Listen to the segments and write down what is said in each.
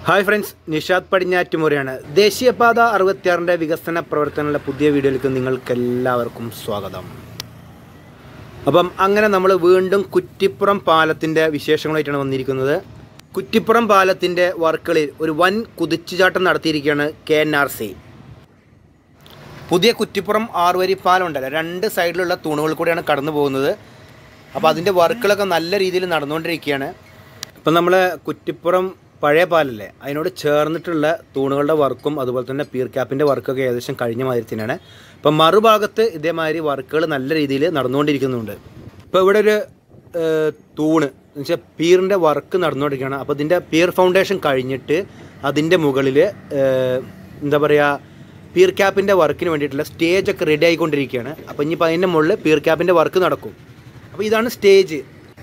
hi friends Nishad പടിഞ്ഞാറ്റുമുറയാണ് ദേശീയപാത അറുപത്തിയാറിൻ്റെ വികസന പ്രവർത്തനങ്ങളുടെ പുതിയ വീഡിയോയിലേക്ക് നിങ്ങൾക്ക് എല്ലാവർക്കും സ്വാഗതം അപ്പം അങ്ങനെ നമ്മൾ വീണ്ടും കുറ്റിപ്പുറം പാലത്തിൻ്റെ വിശേഷങ്ങളായിട്ടാണ് വന്നിരിക്കുന്നത് കുറ്റിപ്പുറം പാലത്തിൻ്റെ വർക്കുകളിൽ ഒരു വൻ കുതിച്ചുചാട്ടം നടത്തിയിരിക്കുകയാണ് കെ എൻ ആർ സി പുതിയ കുറ്റിപ്പുറം ആറുവരി പാലം ഉണ്ടല്ലോ രണ്ട് സൈഡിലുള്ള തൂണുകൾ കൂടെയാണ് കടന്നു പോകുന്നത് അപ്പോൾ അതിൻ്റെ വർക്കുകളൊക്കെ നല്ല രീതിയിൽ നടന്നുകൊണ്ടിരിക്കുകയാണ് ഇപ്പം നമ്മൾ കുറ്റിപ്പുറം പഴയ പാലല്ലേ അതിനോട് ചേർന്നിട്ടുള്ള തൂണുകളുടെ വർക്കും അതുപോലെ തന്നെ പീർ ക്യാപ്പിൻ്റെ വർക്കൊക്കെ ഏകദേശം കഴിഞ്ഞ മാതിരി തന്നെയാണ് ഇപ്പം മറുഭാഗത്ത് ഇതേമാതിരി വർക്കുകൾ നല്ല രീതിയിൽ നടന്നുകൊണ്ടിരിക്കുന്നുണ്ട് ഇപ്പോൾ ഇവിടെ ഒരു ഏഹ്, തൂണ് എന്ന് വെച്ചാൽ പീറിൻ്റെ വർക്ക് നടന്നുകൊണ്ടിരിക്കുകയാണ് അപ്പോൾ ഇതിൻ്റെ പീർ ഫൗണ്ടേഷൻ കഴിഞ്ഞിട്ട് അതിൻ്റെ മുകളിൽ ഏഹ്, എന്താ പറയുക പീർ ക്യാപ്പിൻ്റെ വർക്കിന് വേണ്ടിയിട്ടുള്ള സ്റ്റേജ് ഒക്കെ റെഡി ആയിക്കൊണ്ടിരിക്കുകയാണ് അപ്പോൾ ഇനിയിപ്പോൾ അതിൻ്റെ മുകളിൽ പീർ ക്യാപ്പിൻ്റെ വർക്ക് നടക്കും അപ്പോൾ ഇതാണ് സ്റ്റേജ്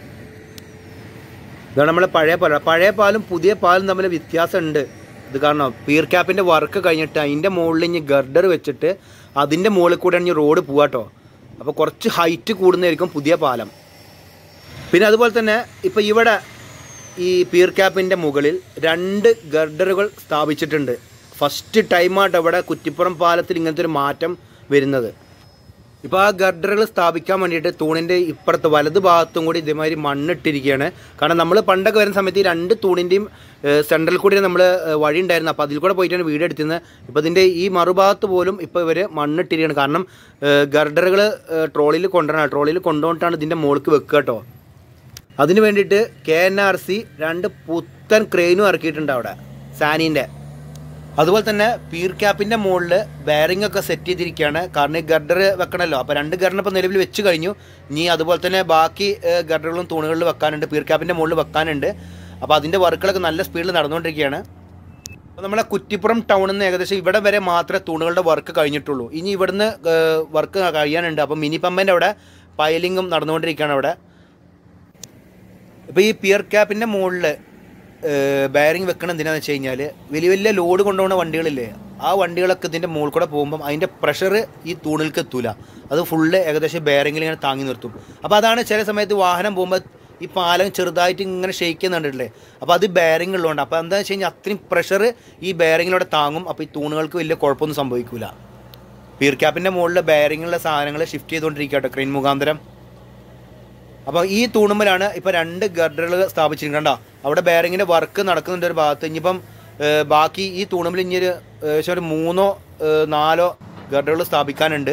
ഇതാണ് നമ്മളെ പഴയ പാലം പഴയ പാലും പുതിയ പാലും തമ്മിൽ വ്യത്യാസമുണ്ട് ഇത് കാരണം പീർ ക്യാപ്പിൻ്റെ വർക്ക് കഴിഞ്ഞിട്ട് അതിൻ്റെ മുകളിൽ ഇനി ഗർഡർ വെച്ചിട്ട് അതിൻ്റെ മുകളിൽ കൂടെ ഇനി റോഡ് പോവാട്ടോ അപ്പോൾ കുറച്ച് ഹൈറ്റ് കൂടുന്നതായിരിക്കും പുതിയ പാലം പിന്നെ അതുപോലെ തന്നെ ഇപ്പോൾ ഇവിടെ ഈ പീർ ക്യാപ്പിൻ്റെ മുകളിൽ രണ്ട് ഗർഡറുകൾ സ്ഥാപിച്ചിട്ടുണ്ട് ഫസ്റ്റ് ടൈമായിട്ട് ഇവിടെ കുറ്റിപ്പുറം പാലത്തിൽ ഇങ്ങനത്തെ ഒരു മാറ്റം വരുന്നത് ഇപ്പോൾ ആ ഗർഡറുകൾ സ്ഥാപിക്കാൻ വേണ്ടിയിട്ട് തൂണിൻ്റെ ഇപ്പുറത്ത് വലത് ഭാഗത്തും കൂടി ഇതേമാതിരി മണ്ണിട്ടിരിക്കുകയാണ് കാരണം നമ്മൾ പണ്ടൊക്കെ വരുന്ന സമയത്ത് ഈ രണ്ട് തൂണിൻ്റെയും സെൻട്രൽ കൂടി നമ്മൾ വഴി ഉണ്ടായിരുന്നു അപ്പോൾ അതിൽ കൂടെ പോയിട്ടാണ് വീട് എടുത്തിരുന്നത് ഇപ്പോൾ ഇതിൻ്റെ ഈ മറുഭാഗത്ത് പോലും ഇപ്പോൾ ഇവർ മണ്ണിട്ടിരിക്കുകയാണ് കാരണം ഗർഡറുകൾ ട്രോളിയിൽ കൊണ്ടുവരണം ട്രോളിയിൽ കൊണ്ടുപോയിട്ടാണ് ഇതിൻ്റെ മുകൾക്ക് വെക്കുക കേട്ടോ അതിന് വേണ്ടിയിട്ട് കെ എൻ ആർ സി രണ്ട് പുത്തൻ ക്രെയിനും ഇറക്കിയിട്ടുണ്ട് അവിടെ സാനീൻ്റെ അതുപോലെ തന്നെ പീർ ക്യാപ്പിൻ്റെ മുകളിൽ ബെയറിംഗ് ഒക്കെ സെറ്റ് ചെയ്തിരിക്കുകയാണ് കാരണം ഈ ഗർഡർ വെക്കണമല്ലോ അപ്പോൾ രണ്ട് ഗർഡർ ഇപ്പോൾ നിലവിൽ വെച്ച് കഴിഞ്ഞു ഇനി അതുപോലെ തന്നെ ബാക്കി ഏഹ്, ഗർഡറുകളും തൂണുകളിൽ വെക്കാനുണ്ട് പീർ ക്യാപ്പിൻ്റെ മുകളിൽ വെക്കാനുണ്ട് അപ്പോൾ അതിൻ്റെ വർക്കുകളൊക്കെ നല്ല സ്പീഡിൽ നടന്നുകൊണ്ടിരിക്കുകയാണ് അപ്പോൾ നമ്മളെ കുറ്റിപ്പുറം ടൗണിൽ നിന്ന് ഏകദേശം ഇവിടെ വരെ മാത്രമേ തൂണുകളുടെ വർക്ക് കഴിഞ്ഞിട്ടുള്ളൂ ഇനി ഇവിടുന്ന് വർക്ക് കഴിയാനുണ്ട് അപ്പോൾ മിനി പമ്പൻ്റെ അവിടെ പൈലിങ്ങും നടന്നുകൊണ്ടിരിക്കുകയാണ് അവിടെ ഇപ്പോൾ ഈ പിയർ ക്യാപ്പിൻ്റെ മുകളിൽ ബയറിംഗ് വെക്കണം എന്തിനാന്ന് വെച്ച് കഴിഞ്ഞാൽ വലിയ വലിയ ലോഡ് കൊണ്ടുപോകുന്ന വണ്ടികളില്ലേ ആ വണ്ടികളൊക്കെ ഇതിൻ്റെ മുകളിൽ കൂടെ പോകുമ്പം അതിൻ്റെ പ്രഷർ ഈ തൂണിലേക്ക് എത്തൂല അത് ഫുള്ള് ഏകദേശം ബെയറിങ്ങിൽ ഇങ്ങനെ താങ്ങി നിർത്തും അപ്പോൾ അതാണ് ചില സമയത്ത് വാഹനം പോകുമ്പോൾ ഈ പാലം ചെറുതായിട്ട് ഇങ്ങനെ ഷെയ്ക്ക് ചെയ്യുന്നുണ്ടല്ലേ അപ്പോൾ അത് ബെയറിംഗ് ഉള്ളതുകൊണ്ട് അപ്പോൾ എന്താണെന്ന് വെച്ച് കഴിഞ്ഞാൽ അത്രയും പ്രഷർ ഈ ബെയറിങ്ങിലൂടെ താങ്ങും അപ്പോൾ ഈ തൂണുകൾക്ക് വലിയ കുഴപ്പമൊന്നും സംഭവിക്കില്ല പീർ ക്യാപ്പിൻ്റെ മുകളിൽ ബെയറിങ്ങുള്ള സാധനങ്ങൾ ഷിഫ്റ്റ് ചെയ്തുകൊണ്ടിരിക്കുക കേട്ടോ ക്രെയിൻ മുഖാന്തരം അപ്പോൾ ഈ തൂണുമ്മലാണ് ഇപ്പോൾ രണ്ട് ഗർഡറുകൾ സ്ഥാപിച്ചിരിക്കണ്ട അവിടെ ബെയറിങ്ങിൻ്റെ വർക്ക് നടക്കുന്നുണ്ട് ഒരു ഭാഗത്ത് ഇനിയിപ്പം ഏഹ്, ബാക്കി ഈ തൂണുമ്പിൽ ഇനി ഒരു ഏകദേശം ഒരു മൂന്നോ ഏഹ്, നാലോ ഗർഡറുകൾ സ്ഥാപിക്കാനുണ്ട്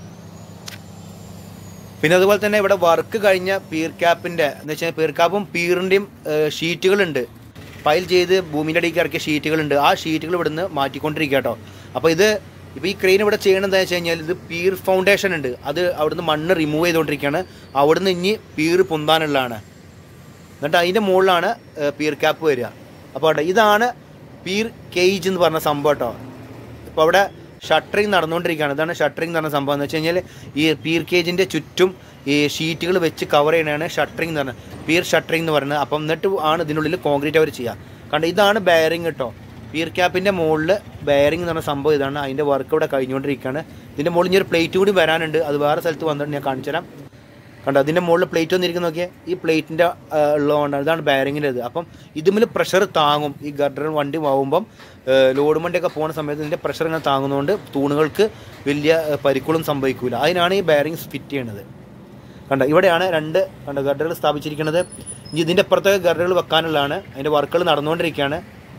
പിന്നെ അതുപോലെ തന്നെ ഇവിടെ വർക്ക് കഴിഞ്ഞ പീർ ക്യാപ്പിൻ്റെ എന്ന് വെച്ചാൽ പീർ ക്യാപ്പും പീറിൻ്റെയും ഷീറ്റുകളുണ്ട് ഫയൽ ചെയ്ത് ഭൂമിൻ്റെ അടിയിലേക്ക് ഇറക്കിയ ഷീറ്റുകളുണ്ട് ആ ഷീറ്റുകൾ ഇവിടുന്ന് മാറ്റിക്കൊണ്ടിരിക്കുക കേട്ടോ അപ്പോൾ ഇത് ഇപ്പോൾ ഈ ക്രെയിൻ ഇവിടെ ചെയ്യണത് എന്താ വെച്ച് കഴിഞ്ഞാൽ ഇത് പീർ ഫൗണ്ടേഷൻ ഉണ്ട് അത് അവിടുന്ന് മണ്ണ് റിമൂവ് ചെയ്തുകൊണ്ടിരിക്കുകയാണ് അവിടുന്ന് ഇനി പീർ പൊന്താനുള്ളതാണ് എന്നിട്ട് അതിൻ്റെ മുകളിലാണ് ഏഹ്, പീർ ക്യാപ്പ് വരിക അപ്പോൾ അവിടെ ഇതാണ് പീർ കേജ് എന്ന് പറഞ്ഞ സംഭവം കേട്ടോ ഇപ്പോൾ അവിടെ ഷട്ടറിങ് നടന്നുകൊണ്ടിരിക്കുകയാണ് ഇതാണ് ഷട്ടറിങ് എന്ന് പറഞ്ഞ സംഭവം എന്ന് വെച്ച് കഴിഞ്ഞാൽ ഈ പീർ കേജിൻ്റെ ചുറ്റും ഈ ഷീറ്റുകൾ വെച്ച് കവർ ചെയ്യണതാണ് ഷട്ടറിങ് എന്ന് പറഞ്ഞത് പീർ ഷട്ടറിങ് എന്ന് പറയുന്നത് അപ്പം എന്നിട്ട് ആണ് ഇതിനുള്ളിൽ കോൺക്രീറ്റ് അവർ ചെയ്യുക കാരണം ഇതാണ് ബെയറിങ് കേട്ടോ പീർ ക്യാപ്പിൻ്റെ മുകളിൽ ബെയറിംഗ് എന്ന് പറഞ്ഞ സംഭവം ഇതാണ് അതിൻ്റെ വർക്ക് ഇവിടെ കഴിഞ്ഞുകൊണ്ടിരിക്കുകയാണ് ഇതിൻ്റെ മുകളിൽ ഇനി ഒരു പ്ലേറ്റ് കൂടി വരാനുണ്ട് അത് വേറെ സ്ഥലത്ത് വന്നിട്ട് ഞാൻ കാണിച്ചു തരാം കണ്ടോ അതിൻ്റെ മുകളിൽ പ്ലേറ്റ് വന്നിരിക്കുന്ന നോക്കിയാൽ ഈ പ്ലേറ്റിൻ്റെ ഉള്ളതുകൊണ്ടാണ് ഇതാണ് ബെയറിങ്ങിൻ്റെ ഇത് അപ്പം ഇതുമിൽ പ്രഷർ താങ്ങും ഈ ഗർഡർ വണ്ടി പോകുമ്പം ലോഡ് വണ്ടിയൊക്കെ പോകുന്ന സമയത്ത് ഇതിൻ്റെ പ്രഷർ ഇങ്ങനെ താങ്ങുന്നതുകൊണ്ട് തൂണുകൾക്ക് വലിയ ഏഹ്, പരിക്കുകളും സംഭവിക്കില്ല അതിനാണ് ഈ ബെയറിങ്സ് ഫിറ്റ് ചെയ്യണത് കണ്ടോ ഇവിടെയാണ് രണ്ട് കണ്ടോ ഗർഡറുകൾ സ്ഥാപിച്ചിരിക്കുന്നത് ഇനി ഇതിൻ്റെ അപ്പുറത്തെ ഗർഡറുകൾ വെക്കാനുള്ളതാണ് അതിൻ്റെ വർക്കുകൾ നടന്നുകൊണ്ടിരിക്കുകയാണ്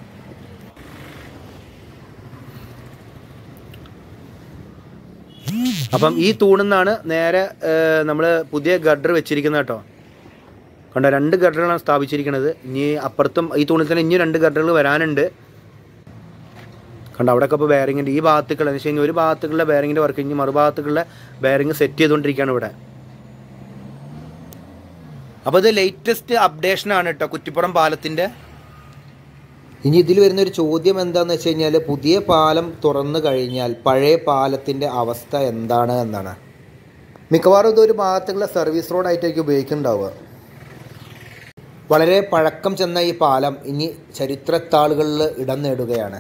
അപ്പം ഈ തൂണിന്നാണ് നേരെ നമ്മൾ പുതിയ ഗഡർ വെച്ചിരിക്കുന്നത് കേട്ടോ കണ്ടോ രണ്ട് ഗഡറുകളാണ് സ്ഥാപിച്ചിരിക്കുന്നത് ഇനി അപ്പുറത്തും ഈ തൂണിൽ തന്നെ ഇനി രണ്ട് ഗഡറുകൾ വരാനുണ്ട് കണ്ടോ അവിടെയൊക്കെ ഇപ്പോൾ ബെയറിങ്ങിൻ്റെ ഈ ഭാഗത്തുക്കുള്ള എന്ന് വെച്ച് കഴിഞ്ഞാൽ ഒരു ഭാഗത്തുള്ള ബെയറിങ്ങിൻ്റെ വർക്ക് ഇനി മറുഭാഗത്തുള്ള ബെയറിങ് സെറ്റ് ചെയ്തുകൊണ്ടിരിക്കുകയാണ് ഇവിടെ അപ്പോൾ ഇത് ലേറ്റസ്റ്റ് അപ്ഡേഷനാണ് കേട്ടോ കുറ്റിപ്പുറം പാലത്തിൻ്റെ ഇനി ഇതിൽ വരുന്ന ഒരു ചോദ്യം എന്താന്ന് വെച്ച് കഴിഞ്ഞാൽ പുതിയ പാലം തുറന്നു കഴിഞ്ഞാൽ പഴയ പാലത്തിൻ്റെ അവസ്ഥ എന്താണ് എന്നാണ് മിക്കവാറും ഇതൊരു ഭാഗത്തുള്ള സർവീസ് റോഡായിട്ടായിരിക്കും ഉപയോഗിക്കുന്നുണ്ടാവുക വളരെ പഴക്കം ചെന്ന ഈ പാലം ഇനി ചരിത്രത്താളുകളിൽ ഇടം നേടുകയാണ്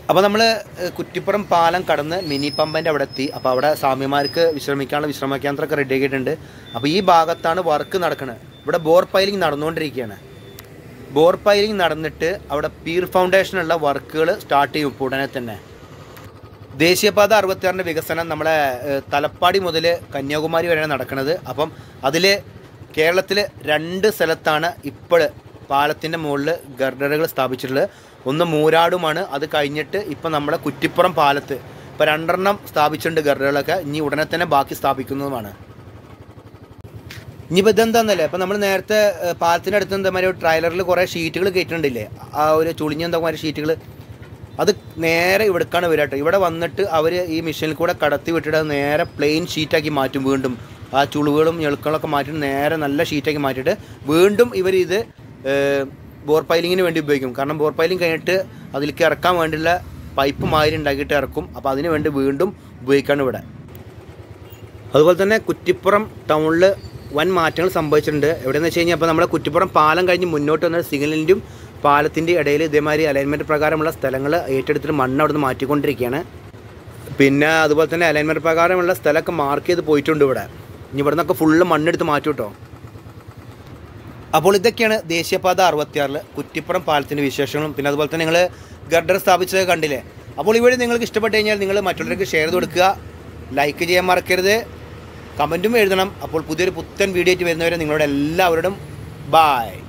അപ്പോൾ നമ്മൾ കുറ്റിപ്പുറം പാലം കടന്ന് മിനി പമ്പൻ്റെ അവിടെ എത്തി അപ്പോൾ അവിടെ സ്വാമിമാർക്ക് വിശ്രമിക്കാനുള്ള വിശ്രമ കേന്ദ്രമൊക്കെ റെഡി ആക്കിയിട്ടുണ്ട് അപ്പോൾ ഈ ഭാഗത്താണ് വർക്ക് നടക്കുന്നത് ഇവിടെ ബോർ പൈലിംഗ് നടന്നുകൊണ്ടിരിക്കുകയാണ് ബോർ പൈലിംഗ് നടന്നിട്ട് അവിടെ പീർ ഫൗണ്ടേഷനുള്ള വർക്കുകൾ സ്റ്റാർട്ട് ചെയ്യും ഇപ്പോൾ ഉടനെ തന്നെ ദേശീയപാത അറുപത്തിയാറിൻ്റെ വികസനം നമ്മളെ ഏഹ്, തലപ്പാടി മുതൽ കന്യാകുമാരി വരെയാണ് നടക്കുന്നത് അപ്പം അതിൽ കേരളത്തിൽ രണ്ട് സ്ഥലത്താണ് ഇപ്പോൾ പാലത്തിൻ്റെ മുകളിൽ ഗർഡറുകൾ സ്ഥാപിച്ചിട്ടുള്ളത് ഒന്ന് മൂരാടുമാണ് അത് കഴിഞ്ഞിട്ട് ഇപ്പം നമ്മളെ കുറ്റിപ്പുറം പാലത്ത് ഇപ്പോൾ രണ്ടെണ്ണം സ്ഥാപിച്ചിട്ടുണ്ട് ഗർഡറുകളൊക്കെ ഇനി ഉടനെ തന്നെ ബാക്കി സ്ഥാപിക്കുന്നതുമാണ് ഇനിയിപ്പോൾ ഇതെന്താന്നല്ലേ അപ്പോൾ നമ്മൾ നേരത്തെ ഏഹ്, പാലത്തിൻ്റെ അടുത്ത് എന്താ ഒരു ട്രailer കുറേ ഷീറ്റുകൾ കയറ്റിട്ടുണ്ടില്ലേ ആ ഒരു ചുളിഞ്ഞ എന്താ മാതിരി ഷീറ്റുകൾ അത് നേരെ ഇവിടേക്കാണ് വരിക കേട്ടോ ഇവിടെ വന്നിട്ട് അവർ ഈ മെഷീനിൽ കൂടെ കടത്തി വിട്ടിട്ട് അത് നേരെ പ്ലെയിൻ ഷീറ്റാക്കി മാറ്റും വീണ്ടും ആ ചുളിവുകളും ഞെളുക്കളൊക്കെ മാറ്റിയിട്ട് നേരെ നല്ല ഷീറ്റാക്കി മാറ്റിയിട്ട് വീണ്ടും ഇവർ ഇത് ഏഹ്, ബോർ പൈലിങ്ങിന് വേണ്ടി ഉപയോഗിക്കും കാരണം ബോർ പൈലിംഗ് കഴിഞ്ഞിട്ട് അതിലേക്ക് ഇറക്കാൻ വേണ്ടിയുള്ള പൈപ്പ് മാതിരി ഉണ്ടാക്കിയിട്ട് ഇറക്കും അപ്പോൾ അതിന് വേണ്ടി വീണ്ടും ഉപയോഗിക്കാണ് ഇവിടെ അതുപോലെ തന്നെ കുറ്റിപ്പുറം ടൗണിൽ വൻ മാറ്റങ്ങൾ സംഭവിച്ചിട്ടുണ്ട് എവിടെയെന്ന് വെച്ച് കഴിഞ്ഞാൽ അപ്പോൾ നമ്മുടെ കുറ്റിപ്പുറം പാലം കഴിഞ്ഞ് മുന്നോട്ട് വന്ന സിഗ്നലിൻ്റെയും പാലത്തിൻ്റെ ഇടയിൽ ഇതേമാതിരി അലൈൻമെൻറ്റ് പ്രകാരമുള്ള സ്ഥലങ്ങൾ ഏറ്റെടുത്തിട്ട് മണ്ണ് അവിടുന്ന് മാറ്റിക്കൊണ്ടിരിക്കുകയാണ് പിന്നെ അതുപോലെ തന്നെ അലൈൻമെൻറ്റ് പ്രകാരമുള്ള സ്ഥലമൊക്കെ മാർക്ക് ചെയ്ത് പോയിട്ടുണ്ട് ഇവിടെ ഇനി ഇവിടെ നിന്നൊക്കെ ഫുള്ള് മണ്ണെടുത്ത് മാറ്റും കേട്ടോ അപ്പോൾ ഇതൊക്കെയാണ് ദേശീയപാത അറുപത്തിയാറിൽ കുറ്റിപ്പുറം പാലത്തിൻ്റെ വിശേഷങ്ങളും പിന്നെ അതുപോലെ തന്നെ നിങ്ങൾ ഗർഡർ സ്ഥാപിച്ചത് കണ്ടില്ലേ അപ്പോൾ ഈ വീഡിയോ നിങ്ങൾക്ക് ഇഷ്ടപ്പെട്ട് കഴിഞ്ഞാൽ നിങ്ങൾ മറ്റുള്ളവർക്ക് ഷെയർ ചെയ്ത് കൊടുക്കുക ലൈക്ക് ചെയ്യാൻ മറക്കരുത് കമൻറ്റും എഴുതണം അപ്പോൾ പുതിയൊരു പുത്തൻ വീഡിയോ ആയിട്ട് വരുന്നവരെ നിങ്ങളോട് എല്ലാവരോടും ബായ്